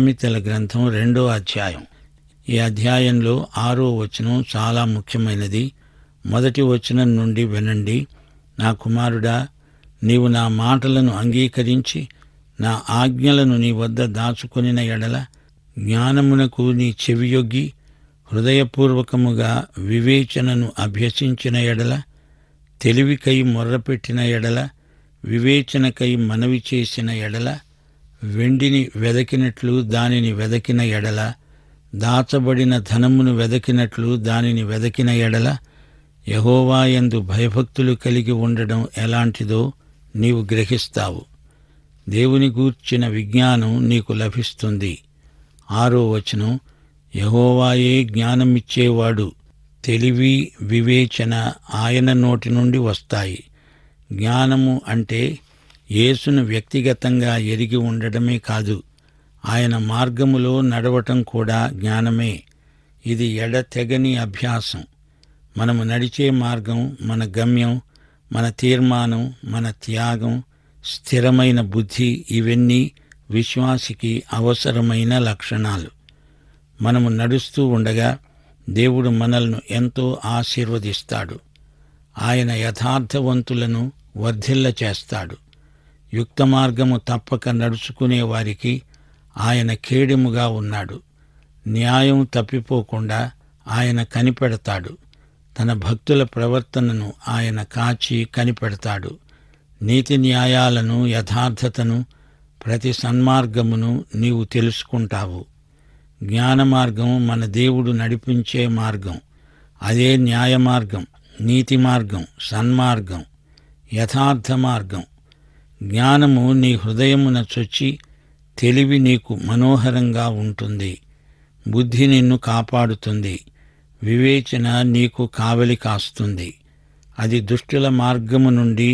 సామెతల గ్రంథం రెండో అధ్యాయం ఈ అధ్యాయంలో ఆరో వచనం చాలా ముఖ్యమైనది మొదటి వచనం నుండి వినండి నా కుమారుడా నీవు నా మాటలను అంగీకరించి నా ఆజ్ఞలను నీ వద్ద దాచుకొనిన ఎడల జ్ఞానమునకు నీ చెవియొగ్గి హృదయపూర్వకముగా వివేచనను అభ్యసించిన ఎడల తెలివికై మొర్రపెట్టిన ఎడల వివేచనకై మనవి చేసిన ఎడల వెండిని వెదకినట్లు దానిని వెదకిన ఎడల దాచబడిన ధనమును వెదకినట్లు దానిని వెదకిన ఎడల యహోవాయందు భయభక్తులు కలిగి ఉండడం ఎలాంటిదో నీవు గ్రహిస్తావు దేవుని గూర్చిన విజ్ఞానం నీకు లభిస్తుంది ఆరో వచనం యహోవాయే జ్ఞానమిచ్చేవాడు తెలివి వివేచన ఆయన నోటి నుండి వస్తాయి జ్ఞానము అంటే యేసును వ్యక్తిగతంగా ఎరిగి ఉండడమే కాదు ఆయన మార్గములో నడవటం కూడా జ్ఞానమే ఇది ఎడతెగని అభ్యాసం మనము నడిచే మార్గం మన గమ్యం మన తీర్మానం మన త్యాగం స్థిరమైన బుద్ధి ఇవన్నీ విశ్వాసికి అవసరమైన లక్షణాలు మనము నడుస్తూ ఉండగా దేవుడు మనల్ని ఎంతో ఆశీర్వదిస్తాడు ఆయన యథార్థవంతులను వర్ధిల్ల చేస్తాడు యుక్త మార్గము తప్పక నడుచుకునే వారికి ఆయన ఖేడెముగా ఉన్నాడు న్యాయం తప్పిపోకుండా ఆయన కనిపెడతాడు తన భక్తుల ప్రవర్తనను ఆయన కాచి కనిపెడతాడు నీతి న్యాయాలను యథార్థతను ప్రతి సన్మార్గమును నీవు తెలుసుకుంటావు జ్ఞాన మార్గం మన దేవుడు నడిపించే మార్గం అదే న్యాయ మార్గం నీతి మార్గం సన్మార్గం యథార్థ మార్గం జ్ఞానము నీ హృదయమున చొచ్చి తెలివి నీకు మనోహరంగా ఉంటుంది బుద్ధి నిన్ను కాపాడుతుంది వివేచన నీకు కావలి కాస్తుంది అది దుష్టుల మార్గము నుండి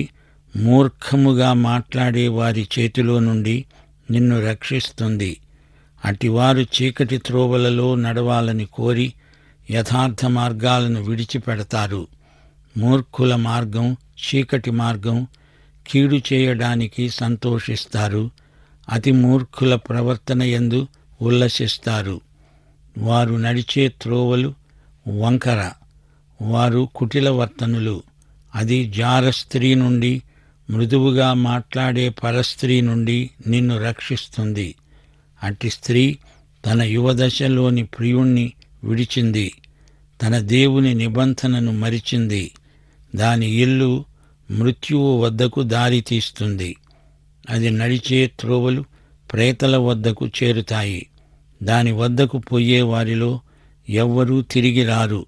మూర్ఖముగా మాట్లాడే వారి చేతిలో నుండి నిన్ను రక్షిస్తుంది అటివారు చీకటి త్రోవలలో నడవాలని కోరి యథార్థ మార్గాలను విడిచిపెడతారు మూర్ఖుల మార్గం చీకటి మార్గం కీడు చేయడానికి సంతోషిస్తారు అతి మూర్ఖుల ప్రవర్తన యందు ఉల్లసిస్తారు వారు నడిచే త్రోవలు వంకర వారు కుటిల వర్తనులు అది జార స్త్రీ నుండి మృదువుగా మాట్లాడే పరస్త్రీ నుండి నిన్ను రక్షిస్తుంది అట్టి స్త్రీ తన యువదశలోని ప్రియుణ్ణి విడిచింది తన దేవుని నిబంధనను మరిచింది దాని ఇల్లు మృత్యువు వద్దకు దారి తీస్తుంది అది నడిచే త్రోవలు ప్రేతల వద్దకు చేరుతాయి దాని వద్దకు పోయే వారిలో ఎవ్వరూ తిరిగి రారు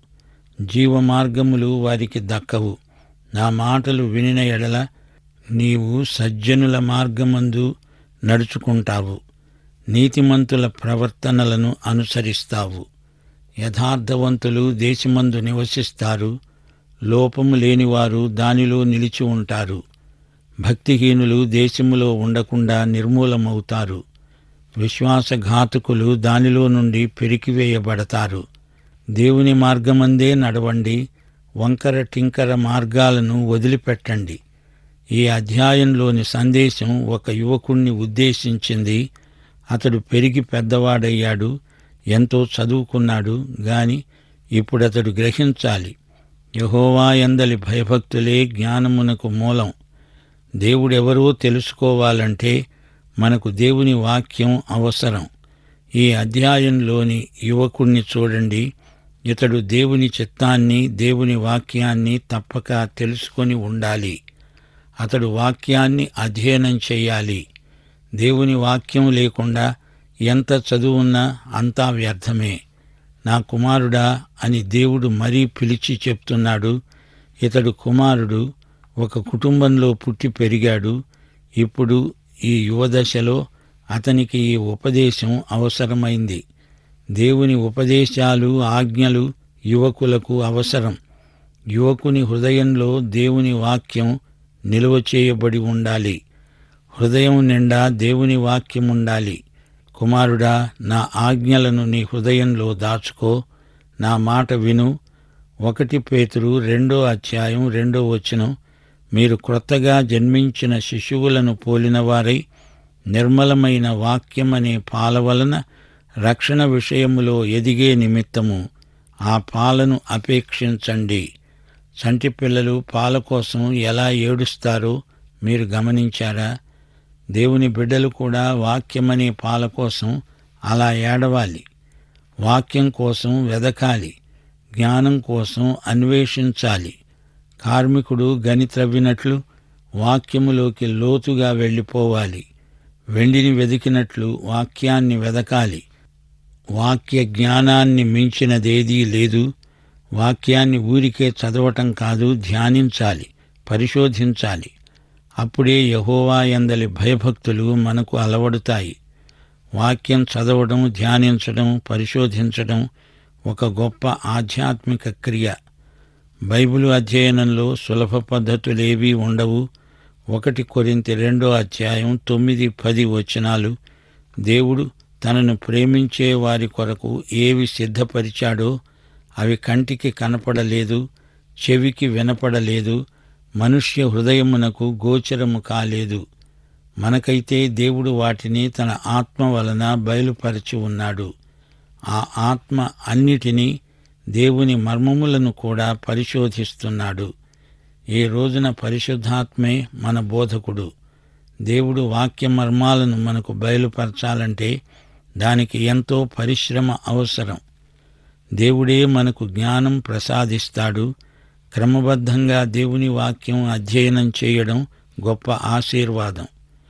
జీవమార్గములు వారికి దక్కవు నా మాటలు వినిన ఎడల నీవు సజ్జనుల మార్గమందు నడుచుకుంటావు నీతిమంతుల ప్రవర్తనలను అనుసరిస్తావు యథార్థవంతులు దేశమందు నివసిస్తారు లోపము లేనివారు దానిలో నిలిచి ఉంటారు భక్తిహీనులు దేశములో ఉండకుండా నిర్మూలమవుతారు విశ్వాసఘాతకులు దానిలో నుండి పెరికివేయబడతారు దేవుని మార్గమందే నడవండి వంకర టింకర మార్గాలను వదిలిపెట్టండి ఈ అధ్యాయంలోని సందేశం ఒక యువకుణ్ణి ఉద్దేశించింది అతడు పెరిగి పెద్దవాడయ్యాడు ఎంతో చదువుకున్నాడు గాని ఇప్పుడతడు గ్రహించాలి యహోవా ఎందలి భయభక్తులే జ్ఞానమునకు మూలం దేవుడెవరో తెలుసుకోవాలంటే మనకు దేవుని వాక్యం అవసరం ఈ అధ్యాయంలోని యువకుణ్ణి చూడండి ఇతడు దేవుని చిత్తాన్ని దేవుని వాక్యాన్ని తప్పక తెలుసుకొని ఉండాలి అతడు వాక్యాన్ని అధ్యయనం చేయాలి దేవుని వాక్యం లేకుండా ఎంత చదువున్నా అంతా వ్యర్థమే నా కుమారుడా అని దేవుడు మరీ పిలిచి చెప్తున్నాడు ఇతడు కుమారుడు ఒక కుటుంబంలో పుట్టి పెరిగాడు ఇప్పుడు ఈ యువదశలో అతనికి ఈ ఉపదేశం అవసరమైంది దేవుని ఉపదేశాలు ఆజ్ఞలు యువకులకు అవసరం యువకుని హృదయంలో దేవుని వాక్యం నిలువ చేయబడి ఉండాలి హృదయం నిండా దేవుని వాక్యం ఉండాలి కుమారుడా నా ఆజ్ఞలను నీ హృదయంలో దాచుకో నా మాట విను ఒకటి పేతురు రెండో అధ్యాయం రెండో వచనం మీరు క్రొత్తగా జన్మించిన శిశువులను పోలినవారై నిర్మలమైన వాక్యమనే పాల వలన రక్షణ విషయములో ఎదిగే నిమిత్తము ఆ పాలను అపేక్షించండి చంటి పిల్లలు పాల కోసం ఎలా ఏడుస్తారో మీరు గమనించారా దేవుని బిడ్డలు కూడా వాక్యమనే పాల కోసం అలా ఏడవాలి వాక్యం కోసం వెదకాలి జ్ఞానం కోసం అన్వేషించాలి కార్మికుడు గని త్రవ్వినట్లు వాక్యములోకి లోతుగా వెళ్ళిపోవాలి వెండిని వెదికినట్లు వాక్యాన్ని వెదకాలి వాక్య జ్ఞానాన్ని మించినదేదీ లేదు వాక్యాన్ని ఊరికే చదవటం కాదు ధ్యానించాలి పరిశోధించాలి అప్పుడే యహోవా ఎందలి భయభక్తులు మనకు అలవడుతాయి వాక్యం చదవడం ధ్యానించడం పరిశోధించడం ఒక గొప్ప ఆధ్యాత్మిక క్రియ బైబిలు అధ్యయనంలో సులభ పద్ధతులేవీ ఉండవు ఒకటి కొరింతి రెండో అధ్యాయం తొమ్మిది పది వచనాలు దేవుడు తనను ప్రేమించే వారి కొరకు ఏవి సిద్ధపరిచాడో అవి కంటికి కనపడలేదు చెవికి వినపడలేదు మనుష్య హృదయమునకు గోచరము కాలేదు మనకైతే దేవుడు వాటిని తన ఆత్మ వలన బయలుపరచి ఉన్నాడు ఆ ఆత్మ అన్నిటినీ దేవుని మర్మములను కూడా పరిశోధిస్తున్నాడు ఈ రోజున పరిశుద్ధాత్మే మన బోధకుడు దేవుడు వాక్య మర్మాలను మనకు బయలుపరచాలంటే దానికి ఎంతో పరిశ్రమ అవసరం దేవుడే మనకు జ్ఞానం ప్రసాదిస్తాడు క్రమబద్ధంగా దేవుని వాక్యం అధ్యయనం చేయడం గొప్ప ఆశీర్వాదం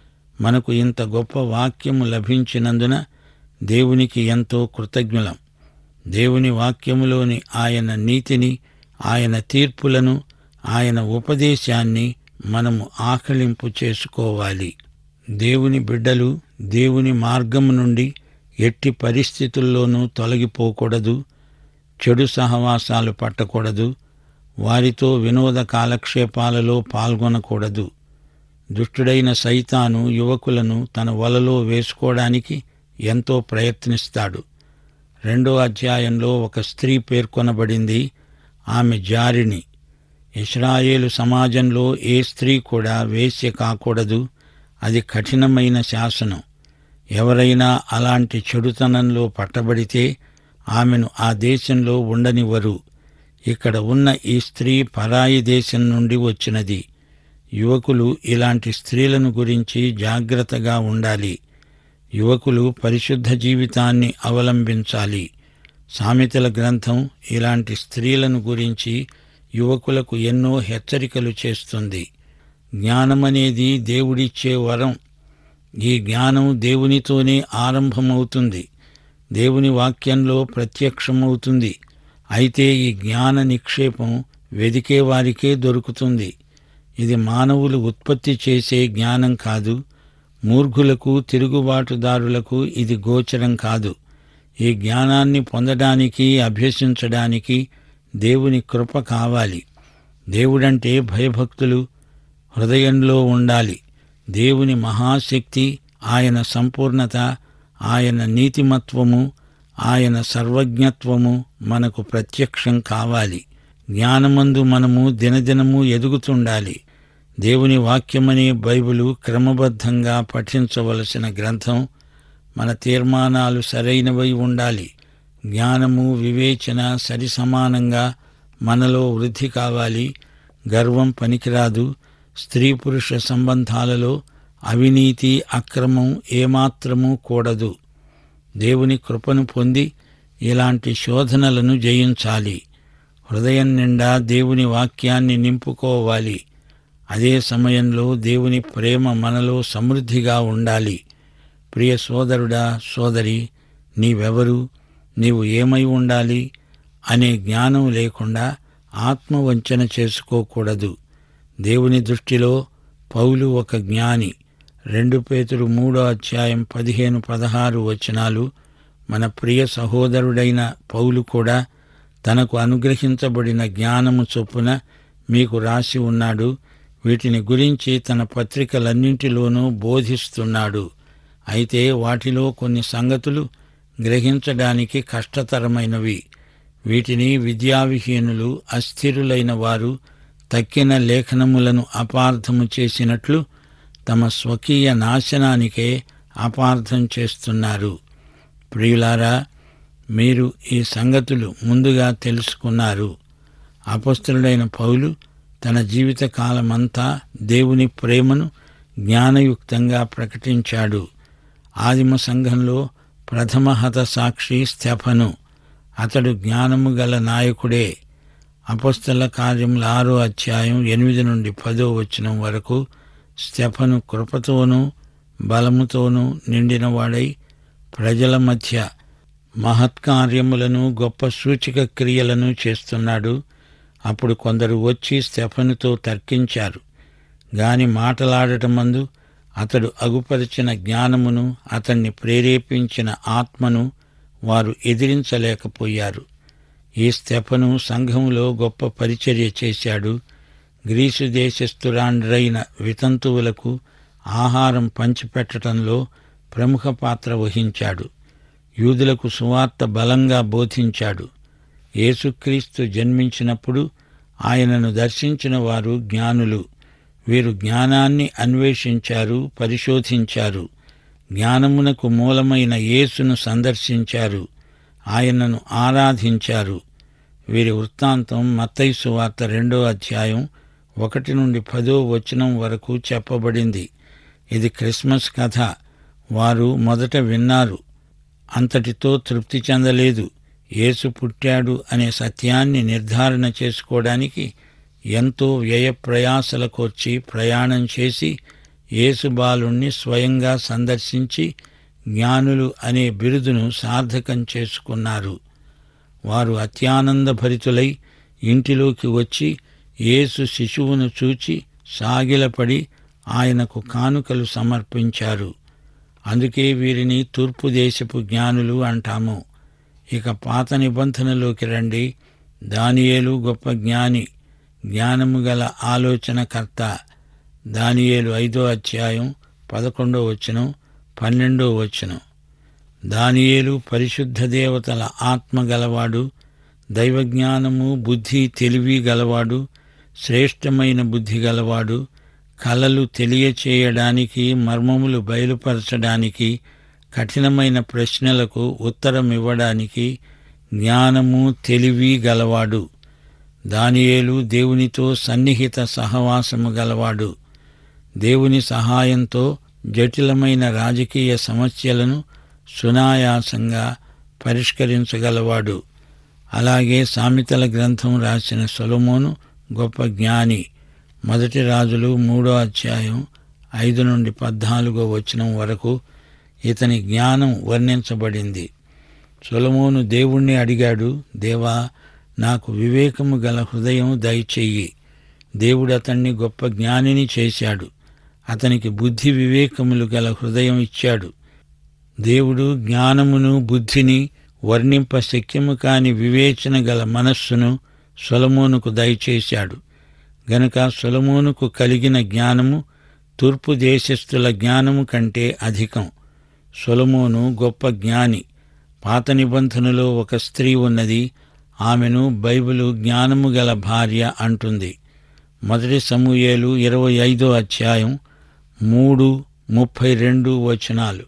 మనకు ఇంత గొప్ప వాక్యము లభించినందున దేవునికి ఎంతో కృతజ్ఞులం దేవుని వాక్యములోని ఆయన నీతిని ఆయన తీర్పులను ఆయన ఉపదేశాన్ని మనము ఆకలింపు చేసుకోవాలి దేవుని బిడ్డలు దేవుని మార్గము నుండి ఎట్టి పరిస్థితుల్లోనూ తొలగిపోకూడదు చెడు సహవాసాలు పట్టకూడదు వారితో వినోద కాలక్షేపాలలో పాల్గొనకూడదు దుష్టుడైన సైతాను యువకులను తన వలలో వేసుకోవడానికి ఎంతో ప్రయత్నిస్తాడు రెండో అధ్యాయంలో ఒక స్త్రీ పేర్కొనబడింది ఆమె జారిణి ఇస్రాయేలు సమాజంలో ఏ స్త్రీ కూడా వేశ్య కాకూడదు అది కఠినమైన శాసనం ఎవరైనా అలాంటి చెడుతనంలో పట్టబడితే ఆమెను ఆ దేశంలో ఉండనివ్వరు ఇక్కడ ఉన్న ఈ స్త్రీ పరాయి దేశం నుండి వచ్చినది యువకులు ఇలాంటి స్త్రీలను గురించి జాగ్రత్తగా ఉండాలి యువకులు పరిశుద్ధ జీవితాన్ని అవలంబించాలి సామెతల గ్రంథం ఇలాంటి స్త్రీలను గురించి యువకులకు ఎన్నో హెచ్చరికలు చేస్తుంది జ్ఞానమనేది దేవుడిచ్చే వరం ఈ జ్ఞానం దేవునితోనే ఆరంభమవుతుంది దేవుని వాక్యంలో ప్రత్యక్షమవుతుంది అయితే ఈ జ్ఞాన నిక్షేపం వెదికే వారికే దొరుకుతుంది ఇది మానవులు ఉత్పత్తి చేసే జ్ఞానం కాదు మూర్ఘులకు తిరుగుబాటుదారులకు ఇది గోచరం కాదు ఈ జ్ఞానాన్ని పొందడానికి అభ్యసించడానికి దేవుని కృప కావాలి దేవుడంటే భయభక్తులు హృదయంలో ఉండాలి దేవుని మహాశక్తి ఆయన సంపూర్ణత ఆయన నీతిమత్వము ఆయన సర్వజ్ఞత్వము మనకు ప్రత్యక్షం కావాలి జ్ఞానమందు మనము దినదినము ఎదుగుతుండాలి దేవుని వాక్యమనే బైబిలు క్రమబద్ధంగా పఠించవలసిన గ్రంథం మన తీర్మానాలు సరైనవై ఉండాలి జ్ఞానము వివేచన సరి సమానంగా మనలో వృద్ధి కావాలి గర్వం పనికిరాదు స్త్రీ పురుష సంబంధాలలో అవినీతి అక్రమం ఏమాత్రమూ కూడదు దేవుని కృపను పొంది ఇలాంటి శోధనలను జయించాలి హృదయం నిండా దేవుని వాక్యాన్ని నింపుకోవాలి అదే సమయంలో దేవుని ప్రేమ మనలో సమృద్ధిగా ఉండాలి ప్రియ సోదరుడా సోదరి నీవెవరు నీవు ఏమై ఉండాలి అనే జ్ఞానం లేకుండా ఆత్మవంచన చేసుకోకూడదు దేవుని దృష్టిలో పౌలు ఒక జ్ఞాని రెండు పేతురు మూడో అధ్యాయం పదిహేను పదహారు వచనాలు మన ప్రియ సహోదరుడైన పౌలు కూడా తనకు అనుగ్రహించబడిన జ్ఞానము చొప్పున మీకు రాసి ఉన్నాడు వీటిని గురించి తన పత్రికలన్నింటిలోనూ బోధిస్తున్నాడు అయితే వాటిలో కొన్ని సంగతులు గ్రహించడానికి కష్టతరమైనవి వీటిని విద్యావిహీనులు అస్థిరులైన వారు తక్కిన లేఖనములను అపార్థము చేసినట్లు తమ స్వకీయ నాశనానికే అపార్థం చేస్తున్నారు ప్రియులారా మీరు ఈ సంగతులు ముందుగా తెలుసుకున్నారు అపస్తుడైన పౌలు తన జీవిత కాలమంతా దేవుని ప్రేమను జ్ఞానయుక్తంగా ప్రకటించాడు ఆదిమ సంఘంలో ప్రథమ హత సాక్షి స్తెఫను అతడు జ్ఞానము గల నాయకుడే అపస్తల కార్యముల ఆరో అధ్యాయం ఎనిమిది నుండి పదో వచనం వరకు స్టెఫను కృపతోనూ బలముతోనూ నిండినవాడై ప్రజల మధ్య మహత్కార్యములను గొప్ప సూచక క్రియలను చేస్తున్నాడు అప్పుడు కొందరు వచ్చి స్టెఫనుతో తర్కించారు గాని మాటలాడటమందు అతడు అగుపరిచిన జ్ఞానమును అతన్ని ప్రేరేపించిన ఆత్మను వారు ఎదిరించలేకపోయారు ఈ స్టెఫను సంఘంలో గొప్ప పరిచర్య చేశాడు గ్రీసు దేశస్థురాండ్రైన వితంతువులకు ఆహారం పంచిపెట్టడంలో ప్రముఖ పాత్ర వహించాడు యూదులకు సువార్త బలంగా బోధించాడు యేసుక్రీస్తు జన్మించినప్పుడు ఆయనను దర్శించిన వారు జ్ఞానులు వీరు జ్ఞానాన్ని అన్వేషించారు పరిశోధించారు జ్ఞానమునకు మూలమైన యేసును సందర్శించారు ఆయనను ఆరాధించారు వీరి వృత్తాంతం మత్తైసు వార్త రెండో అధ్యాయం ఒకటి నుండి పదో వచనం వరకు చెప్పబడింది ఇది క్రిస్మస్ కథ వారు మొదట విన్నారు అంతటితో తృప్తి చెందలేదు యేసు పుట్టాడు అనే సత్యాన్ని నిర్ధారణ చేసుకోవడానికి ఎంతో వ్యయ ప్రయాసలకొచ్చి ప్రయాణం చేసి యేసు బాలుణ్ణి స్వయంగా సందర్శించి జ్ఞానులు అనే బిరుదును సార్థకం చేసుకున్నారు వారు అత్యానందభరితులై ఇంటిలోకి వచ్చి యేసు శిశువును చూచి సాగిలపడి ఆయనకు కానుకలు సమర్పించారు అందుకే వీరిని తూర్పు దేశపు జ్ఞానులు అంటాము ఇక పాత నిబంధనలోకి రండి దానియేలు గొప్ప జ్ఞాని జ్ఞానము గల ఆలోచనకర్త దానియేలు ఐదో అధ్యాయం పదకొండో వచనం పన్నెండో వచనం దానియేలు పరిశుద్ధ దేవతల ఆత్మ గలవాడు దైవజ్ఞానము బుద్ధి తెలివి గలవాడు శ్రేష్టమైన బుద్ధి గలవాడు కలలు తెలియచేయడానికి మర్మములు బయలుపరచడానికి కఠినమైన ప్రశ్నలకు ఉత్తరం ఇవ్వడానికి జ్ఞానము తెలివి గలవాడు దానియేలు దేవునితో సన్నిహిత సహవాసము గలవాడు దేవుని సహాయంతో జటిలమైన రాజకీయ సమస్యలను సునాయాసంగా పరిష్కరించగలవాడు అలాగే సామెతల గ్రంథం రాసిన సొలమోను గొప్ప జ్ఞాని మొదటి రాజులు మూడో అధ్యాయం ఐదు నుండి పద్నాలుగో వచనం వరకు ఇతని జ్ఞానం వర్ణించబడింది సొలమోను దేవుణ్ణి అడిగాడు దేవా నాకు వివేకము గల హృదయం దయచెయ్యి దేవుడు అతన్ని గొప్ప జ్ఞానిని చేశాడు అతనికి బుద్ధి వివేకములు గల హృదయం ఇచ్చాడు దేవుడు జ్ఞానమును బుద్ధిని వర్ణింప శక్యము కాని వివేచన గల మనస్సును సొలమోనుకు దయచేశాడు గనుక సొలమోనుకు కలిగిన జ్ఞానము తూర్పు దేశస్థుల జ్ఞానము కంటే అధికం సొలమోను గొప్ప జ్ఞాని పాత నిబంధనలో ఒక స్త్రీ ఉన్నది ఆమెను బైబిలు జ్ఞానము గల భార్య అంటుంది మొదటి సమూయేలు ఇరవై ఐదో అధ్యాయం మూడు ముప్పై రెండు వచనాలు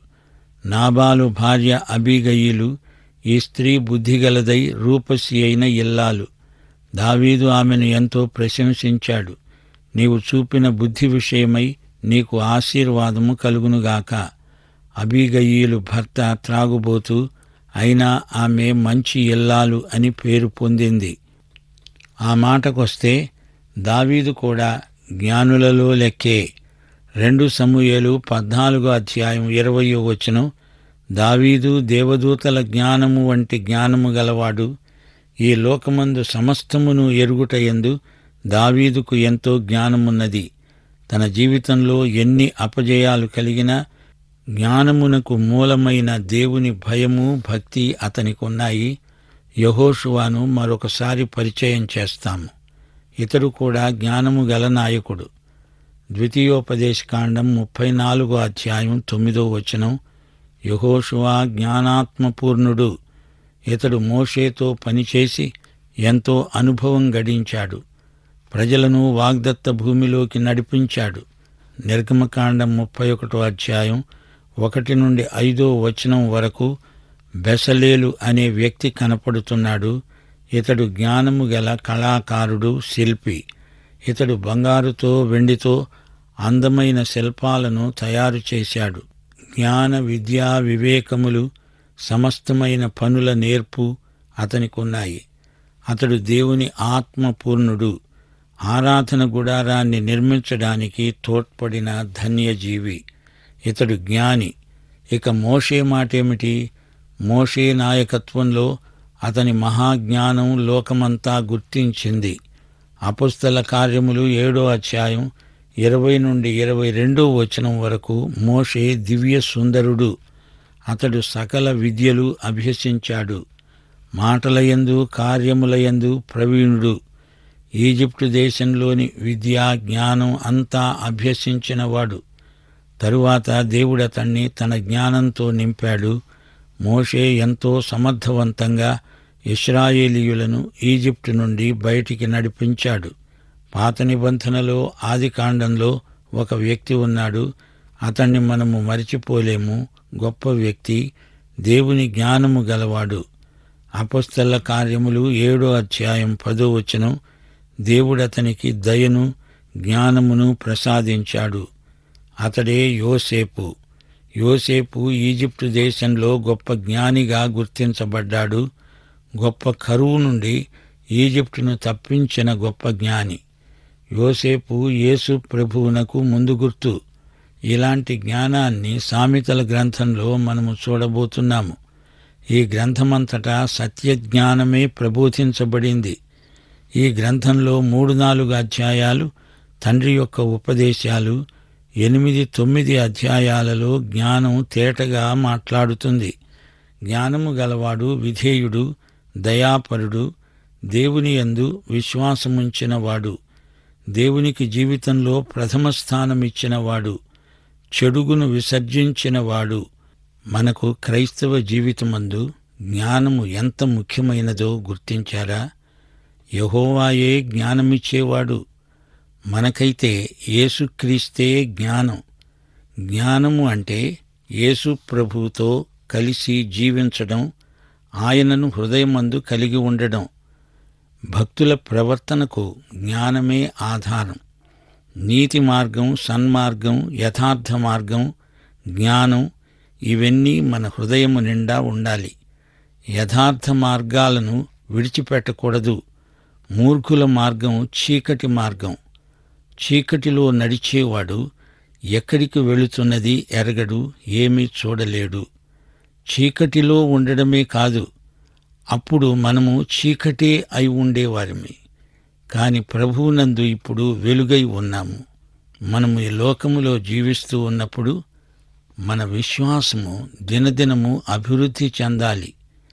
నాబాలు భార్య అబీగయిలు ఈ స్త్రీ బుద్ధిగలదై రూపసి అయిన ఇల్లాలు దావీదు ఆమెను ఎంతో ప్రశంసించాడు నీవు చూపిన బుద్ధి విషయమై నీకు ఆశీర్వాదము కలుగునుగాక అబీగయీలు భర్త త్రాగుబోతూ అయినా ఆమె మంచి ఇల్లాలు అని పేరు పొందింది ఆ మాటకొస్తే దావీదు కూడా జ్ఞానులలో లెక్కే రెండు సమూయేలు పద్నాలుగో అధ్యాయం ఇరవయో వచనం దావీదు దేవదూతల జ్ఞానము వంటి జ్ఞానము గలవాడు ఈ లోకమందు సమస్తమును ఎరుగుటయందు దావీదుకు ఎంతో జ్ఞానమున్నది తన జీవితంలో ఎన్ని అపజయాలు కలిగినా జ్ఞానమునకు మూలమైన దేవుని భయము భక్తి అతనికున్నాయి యహోషువాను మరొకసారి పరిచయం చేస్తాము ఇతడు కూడా జ్ఞానము గల నాయకుడు ద్వితీయోపదేశకాండం ముప్పై నాలుగో అధ్యాయం తొమ్మిదో వచనం యహోషువా జ్ఞానాత్మపూర్ణుడు ఇతడు మోషేతో పనిచేసి ఎంతో అనుభవం గడించాడు ప్రజలను వాగ్దత్త భూమిలోకి నడిపించాడు నిర్గమకాండం ముప్పై ఒకటో అధ్యాయం ఒకటి నుండి ఐదో వచనం వరకు బెసలేలు అనే వ్యక్తి కనపడుతున్నాడు ఇతడు జ్ఞానము గల కళాకారుడు శిల్పి ఇతడు బంగారుతో వెండితో అందమైన శిల్పాలను తయారు చేశాడు జ్ఞాన విద్యా వివేకములు సమస్తమైన పనుల నేర్పు అతనికున్నాయి అతడు దేవుని ఆత్మపూర్ణుడు ఆరాధన గుడారాన్ని నిర్మించడానికి తోడ్పడిన ధన్యజీవి ఇతడు జ్ఞాని ఇక మోషే మాటేమిటి మోషే నాయకత్వంలో అతని మహాజ్ఞానం లోకమంతా గుర్తించింది అపుస్తల కార్యములు ఏడో అధ్యాయం ఇరవై నుండి ఇరవై రెండో వచనం వరకు మోషే దివ్య సుందరుడు అతడు సకల విద్యలు అభ్యసించాడు మాటలయందు కార్యములయందు ప్రవీణుడు ఈజిప్టు దేశంలోని విద్యా జ్ఞానం అంతా అభ్యసించినవాడు తరువాత దేవుడు అతన్ని తన జ్ఞానంతో నింపాడు మోషే ఎంతో సమర్థవంతంగా ఇస్రాయేలీయులను ఈజిప్టు నుండి బయటికి నడిపించాడు పాత నిబంధనలో ఆదికాండంలో ఒక వ్యక్తి ఉన్నాడు అతన్ని మనము మరిచిపోలేము గొప్ప వ్యక్తి దేవుని జ్ఞానము గలవాడు అపస్తల కార్యములు ఏడో అధ్యాయం పదో వచనం దేవుడతనికి దయను జ్ఞానమును ప్రసాదించాడు అతడే యోసేపు యోసేపు ఈజిప్టు దేశంలో గొప్ప జ్ఞానిగా గుర్తించబడ్డాడు గొప్ప కరువు నుండి ఈజిప్టును తప్పించిన గొప్ప జ్ఞాని యోసేపు యేసు ప్రభువునకు ముందు గుర్తు ఇలాంటి జ్ఞానాన్ని సామెతల గ్రంథంలో మనము చూడబోతున్నాము ఈ గ్రంథమంతటా సత్య జ్ఞానమే ప్రబోధించబడింది ఈ గ్రంథంలో మూడు నాలుగు అధ్యాయాలు తండ్రి యొక్క ఉపదేశాలు ఎనిమిది తొమ్మిది అధ్యాయాలలో జ్ఞానం తేటగా మాట్లాడుతుంది జ్ఞానము గలవాడు విధేయుడు దయాపరుడు దేవుని యందు విశ్వాసముంచినవాడు దేవునికి జీవితంలో ప్రథమ స్థానమిచ్చినవాడు చెడుగును విసర్జించినవాడు మనకు క్రైస్తవ జీవితమందు జ్ఞానము ఎంత ముఖ్యమైనదో గుర్తించారా యహోవాయే జ్ఞానమిచ్చేవాడు మనకైతే యేసుక్రీస్తే జ్ఞానం జ్ఞానము అంటే యేసు ప్రభువుతో కలిసి జీవించడం ఆయనను హృదయమందు కలిగి ఉండడం భక్తుల ప్రవర్తనకు జ్ఞానమే ఆధారం నీతి మార్గం సన్మార్గం యథార్థ మార్గం జ్ఞానం ఇవన్నీ మన హృదయము నిండా ఉండాలి యథార్థ మార్గాలను విడిచిపెట్టకూడదు మూర్ఖుల మార్గం చీకటి మార్గం చీకటిలో నడిచేవాడు ఎక్కడికి వెళుతున్నది ఎరగడు ఏమీ చూడలేడు చీకటిలో ఉండడమే కాదు అప్పుడు మనము చీకటే అయి ఉండేవారిమి కాని ప్రభువునందు ఇప్పుడు వెలుగై ఉన్నాము మనము ఈ లోకములో జీవిస్తూ ఉన్నప్పుడు మన విశ్వాసము దినదినము అభివృద్ధి చెందాలి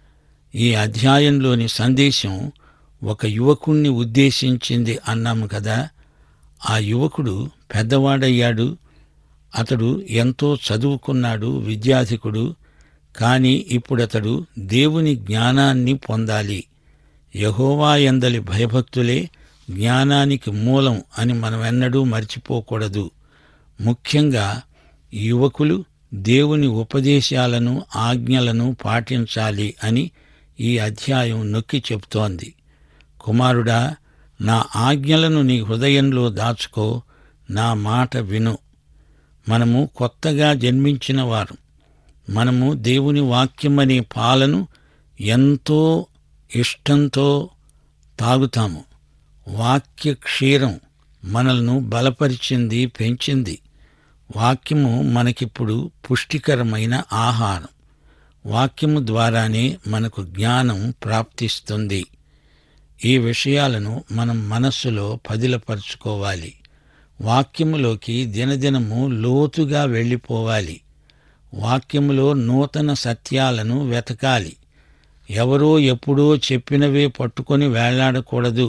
ఈ అధ్యాయంలోని సందేశం ఒక యువకుణ్ణి ఉద్దేశించింది అన్నాము కదా ఆ యువకుడు పెద్దవాడయ్యాడు అతడు ఎంతో చదువుకున్నాడు విద్యాధికుడు కాని ఇప్పుడతడు దేవుని జ్ఞానాన్ని పొందాలి యహోవా ఎందలి భయభక్తులే జ్ఞానానికి మూలం అని మనమెన్నడూ మర్చిపోకూడదు ముఖ్యంగా యువకులు దేవుని ఉపదేశాలను ఆజ్ఞలను పాటించాలి అని ఈ అధ్యాయం నొక్కి చెబుతోంది కుమారుడా నా ఆజ్ఞలను నీ హృదయంలో దాచుకో నా మాట విను మనము కొత్తగా జన్మించిన వారు మనము దేవుని వాక్యమనే పాలను ఎంతో ఇష్టంతో తాగుతాము వాక్య క్షీరం మనల్ని బలపరిచింది పెంచింది వాక్యము మనకిప్పుడు పుష్టికరమైన ఆహారం వాక్యము ద్వారానే మనకు జ్ఞానం ప్రాప్తిస్తుంది ఈ విషయాలను మనం మనస్సులో పదిలపరుచుకోవాలి వాక్యములోకి దినదినము లోతుగా వెళ్ళిపోవాలి వాక్యములో నూతన సత్యాలను వెతకాలి ఎవరో ఎప్పుడో చెప్పినవే పట్టుకొని వేళ్లాడకూడదు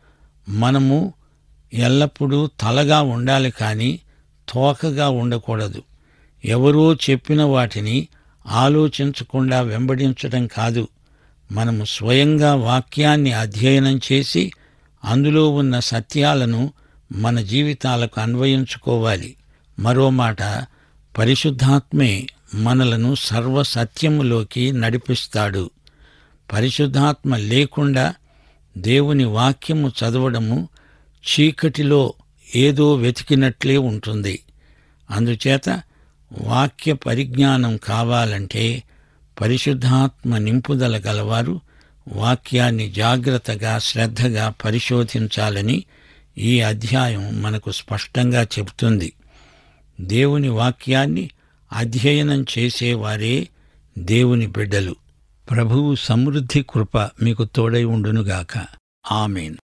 మనము ఎల్లప్పుడూ తలగా ఉండాలి కానీ తోకగా ఉండకూడదు ఎవరో చెప్పిన వాటిని ఆలోచించకుండా వెంబడించడం కాదు మనము స్వయంగా వాక్యాన్ని అధ్యయనం చేసి అందులో ఉన్న సత్యాలను మన జీవితాలకు అన్వయించుకోవాలి మరో మాట పరిశుద్ధాత్మే మనలను సర్వసత్యములోకి నడిపిస్తాడు పరిశుద్ధాత్మ లేకుండా దేవుని వాక్యము చదవడము చీకటిలో ఏదో వెతికినట్లే ఉంటుంది అందుచేత వాక్య పరిజ్ఞానం కావాలంటే పరిశుద్ధాత్మ నింపుదల గలవారు వాక్యాన్ని జాగ్రత్తగా శ్రద్ధగా పరిశోధించాలని ఈ అధ్యాయం మనకు స్పష్టంగా చెబుతుంది దేవుని వాక్యాన్ని అధ్యయనం చేసేవారే దేవుని బిడ్డలు ప్రభువు సమృద్ధి కృప మీకు తోడై ఉండునుగాక ఆమెన్